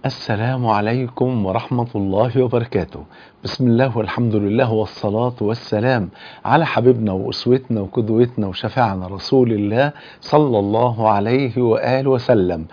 السلام عليكم ورحمة الله وبركاته بسم الله والحمد لله والصلاة والسلام على حبيبنا وأسوتنا وقدوتنا وشفاعنا رسول الله صلى الله عليه وآله وسلم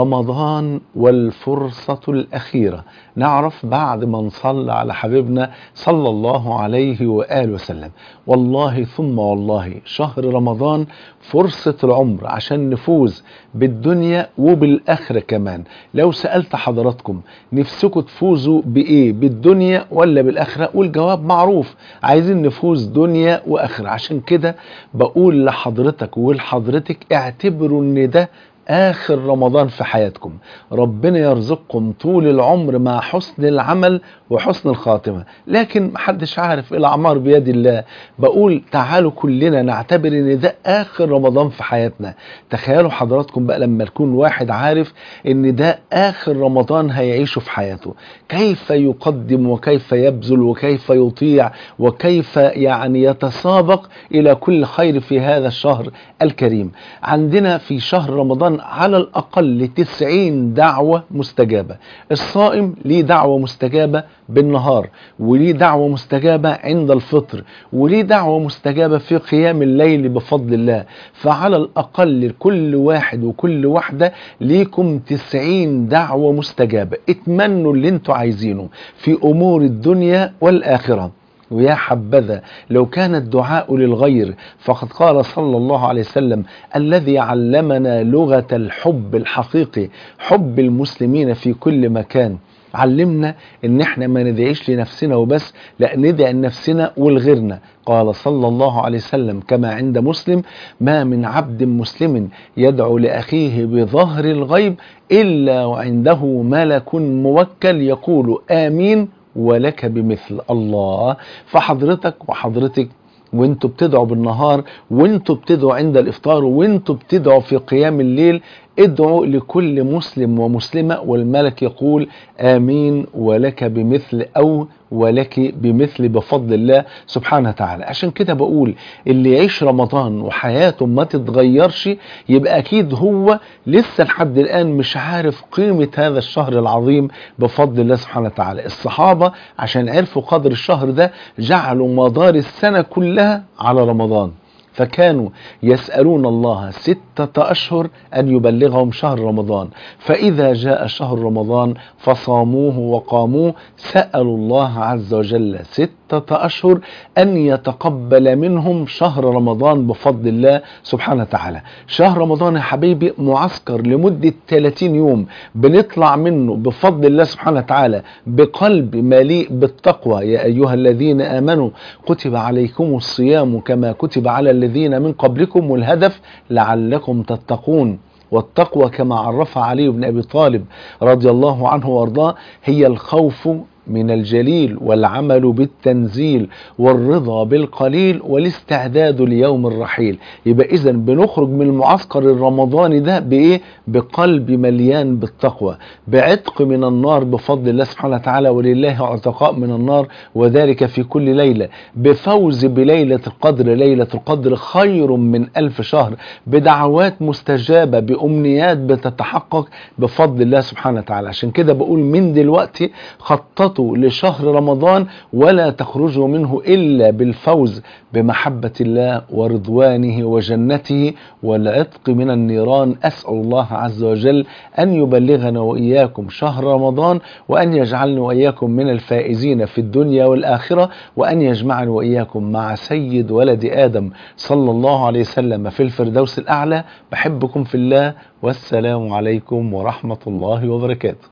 رمضان والفرصة الأخيرة نعرف بعد ما نصلى على حبيبنا صلى الله عليه وآله وسلم والله ثم والله شهر رمضان فرصة العمر عشان نفوز بالدنيا وبالآخرة كمان لو سألت حضراتكم نفسكم تفوزوا بإيه بالدنيا ولا بالآخرة والجواب معروف عايزين نفوز دنيا وآخرة عشان كده بقول لحضرتك ولحضرتك اعتبروا ان ده آخر رمضان في حياتكم ربنا يرزقكم طول العمر مع حسن العمل وحسن الخاتمة لكن محدش عارف الأعمار بيد الله بقول تعالوا كلنا نعتبر ان ده آخر رمضان في حياتنا تخيلوا حضراتكم بقى لما يكون واحد عارف ان ده آخر رمضان هيعيشه في حياته كيف يقدم وكيف يبذل وكيف يطيع وكيف يعني يتسابق إلى كل خير في هذا الشهر الكريم عندنا في شهر رمضان على الأقل 90 دعوة مستجابة الصائم ليه دعوة مستجابة بالنهار وليه دعوة مستجابة عند الفطر وليه دعوة مستجابة في قيام الليل بفضل الله فعلى الأقل كل واحد وكل واحدة ليكم 90 دعوة مستجابة اتمنوا اللي انتوا عايزينه في أمور الدنيا والآخرة ويا حبذا لو كان الدعاء للغير فقد قال صلى الله عليه وسلم الذي علمنا لغة الحب الحقيقي حب المسلمين في كل مكان علمنا ان احنا ما ندعيش لنفسنا وبس لا ندعي لنفسنا ولغيرنا قال صلى الله عليه وسلم كما عند مسلم ما من عبد مسلم يدعو لاخيه بظهر الغيب الا وعنده ملك موكل يقول امين ولك بمثل الله فحضرتك وحضرتك وانتوا بتدعوا بالنهار وانتوا بتدعوا عند الافطار وانتوا بتدعوا في قيام الليل ادعوا لكل مسلم ومسلمة والملك يقول آمين ولك بمثل أو ولك بمثل بفضل الله سبحانه وتعالى عشان كده بقول اللي يعيش رمضان وحياته ما تتغيرش يبقى أكيد هو لسه لحد الآن مش عارف قيمة هذا الشهر العظيم بفضل الله سبحانه وتعالى الصحابة عشان عرفوا قدر الشهر ده جعلوا مدار السنة كلها على رمضان فكانوا يسألون الله ستة أشهر أن يبلغهم شهر رمضان فإذا جاء شهر رمضان فصاموه وقاموه سألوا الله عز وجل ستة أشهر أن يتقبل منهم شهر رمضان بفضل الله سبحانه وتعالى شهر رمضان يا حبيبي معسكر لمدة 30 يوم بنطلع منه بفضل الله سبحانه وتعالى بقلب مليء بالتقوى يا أيها الذين آمنوا كتب عليكم الصيام كما كتب على الذين من قبلكم والهدف لعلكم تتقون والتقوى كما عرفها علي بن أبي طالب رضي الله عنه وارضاه هي الخوف من الجليل والعمل بالتنزيل والرضا بالقليل والاستعداد ليوم الرحيل يبقى اذا بنخرج من المعسكر الرمضاني ده بايه بقلب مليان بالتقوى بعتق من النار بفضل الله سبحانه وتعالى ولله عتقاء من النار وذلك في كل ليلة بفوز بليلة القدر ليلة القدر خير من ألف شهر بدعوات مستجابة بأمنيات بتتحقق بفضل الله سبحانه وتعالى عشان كده بقول من دلوقتي خططوا لشهر رمضان ولا تخرجوا منه إلا بالفوز بمحبة الله ورضوانه وجنته والعتق من النيران أسأل الله عز وجل أن يبلغنا وإياكم شهر رمضان وأن يجعلنا وإياكم من الفائزين في الدنيا والآخرة وأن يجمعنا وإياكم مع سيد ولد آدم صلى الله عليه وسلم في الفردوس الأعلى بحبكم في الله والسلام عليكم ورحمة الله وبركاته